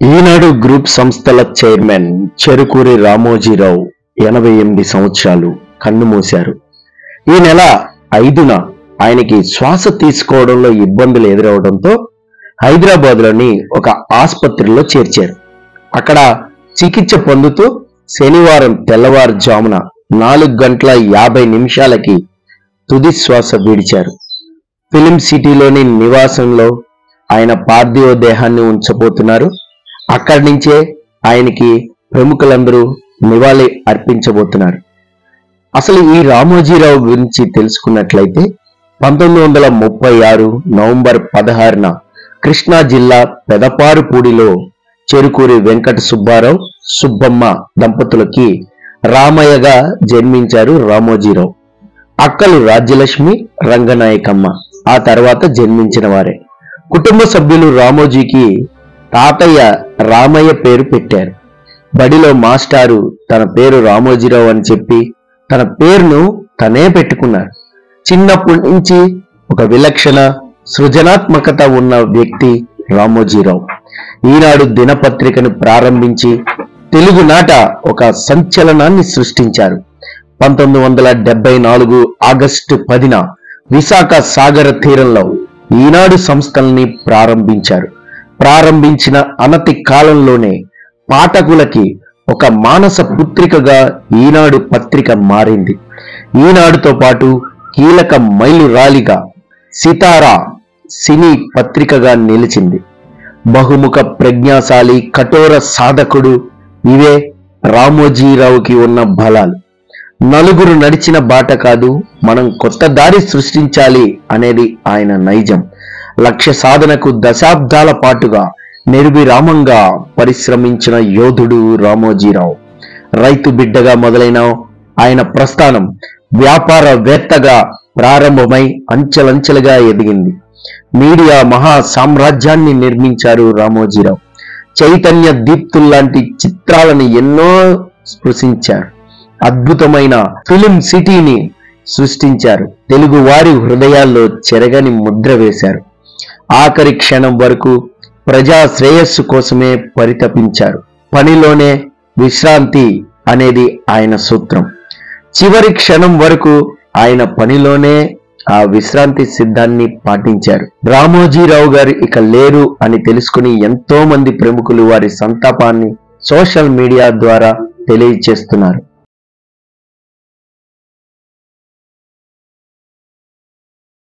ఈనాడు group సంస్థల chairman Cherukuri Ramoji Rao ఎనభై ఎనిమిది సంవత్సరాలు కన్నుమూశారు ఈ నెల ఐదున ఆయనకి శ్వాస తీసుకోవడంలో ఇబ్బందులు ఎదురవడంతో హైదరాబాద్లోని ఒక ఆసుపత్రిలో చేర్చారు అక్కడ చికిత్స పొందుతూ శనివారం తెల్లవారుజామున నాలుగు గంటల యాభై నిమిషాలకి తుది శ్వాస విడిచారు ఫిలిం సిటీలోని నివాసంలో ఆయన పార్థివ దేహాన్ని ఉంచబోతున్నారు అక్కడి నుంచే ఆయనకి ప్రముఖులందరూ నివాళి అర్పించబోతున్నారు అసలు ఈ రామోజీరావు గురించి తెలుసుకున్నట్లయితే పంతొమ్మిది వందల ముప్పై ఆరు నవంబర్ పదహారున కృష్ణా జిల్లా పెదపారుపూడిలో చెరుకూరి వెంకట సుబ్బారావు సుబ్బమ్మ దంపతులకి రామయ్యగా జన్మించారు రామోజీరావు అక్కలు రాజ్యలక్ష్మి రంగనాయకమ్మ ఆ తర్వాత జన్మించిన వారే కుటుంబ సభ్యులు రామోజీకి తాతయ్య రామయ్య పేరు పెట్టారు బడిలో మాస్టారు తన పేరు రామోజీరావు అని చెప్పి తన పేరును తనే పెట్టుకున్నారు చిన్నప్పటి నుంచి ఒక విలక్షణ సృజనాత్మకత ఉన్న వ్యక్తి రామోజీరావు ఈనాడు దినపత్రికను ప్రారంభించి తెలుగునాట ఒక సంచలనాన్ని సృష్టించారు పంతొమ్మిది వందల డెబ్బై నాలుగు ఆగస్టు పదిన విశాఖ సాగర తీరంలో ఈనాడు సంస్థల్ని ప్రారంభించారు ప్రారంభించిన అనతి కాలంలోనే పాఠకులకి ఒక మానస పుత్రికగా ఈనాడు పత్రిక మారింది ఈనాడుతో పాటు కీలక మైలురాలిగా సితారా సినీ పత్రికగా నిలిచింది బహుముఖ ప్రజ్ఞాశాలి కఠోర సాధకుడు ఇవే రామోజీరావుకి ఉన్న బలాలు నలుగురు నడిచిన బాట కాదు మనం కొత్త దారి సృష్టించాలి అనేది ఆయన నైజం లక్ష్య సాధనకు దశాబ్దాల పాటుగా నిర్విరామంగా పరిశ్రమించిన యోధుడు రామోజీరావు రైతు బిడ్డగా మొదలైన ఆయన ప్రస్థానం వ్యాపారవేత్తగా ప్రారంభమై అంచెలంచెలుగా ఎదిగింది మీడియా మహా సామ్రాజ్యాన్ని నిర్మించారు రామోజీరావు చైతన్య దీప్తుల్లాంటి చిత్రాలను ఎన్నో స్పృశించారు అద్భుతమైన ఫిలిం సిటీని సృష్టించారు తెలుగు వారి హృదయాల్లో చెరగని ముద్ర వేశారు ఆఖరి క్షణం వరకు ప్రజా శ్రేయస్సు కోసమే పరితపించారు పనిలోనే విశ్రాంతి అనేది ఆయన సూత్రం చివరి క్షణం వరకు ఆయన పనిలోనే ఆ విశ్రాంతి సిద్ధాన్ని పాటించారు రామోజీరావు గారు ఇక లేరు అని తెలుసుకుని ఎంతో మంది ప్రముఖులు వారి సంతాపాన్ని సోషల్ మీడియా ద్వారా తెలియజేస్తున్నారు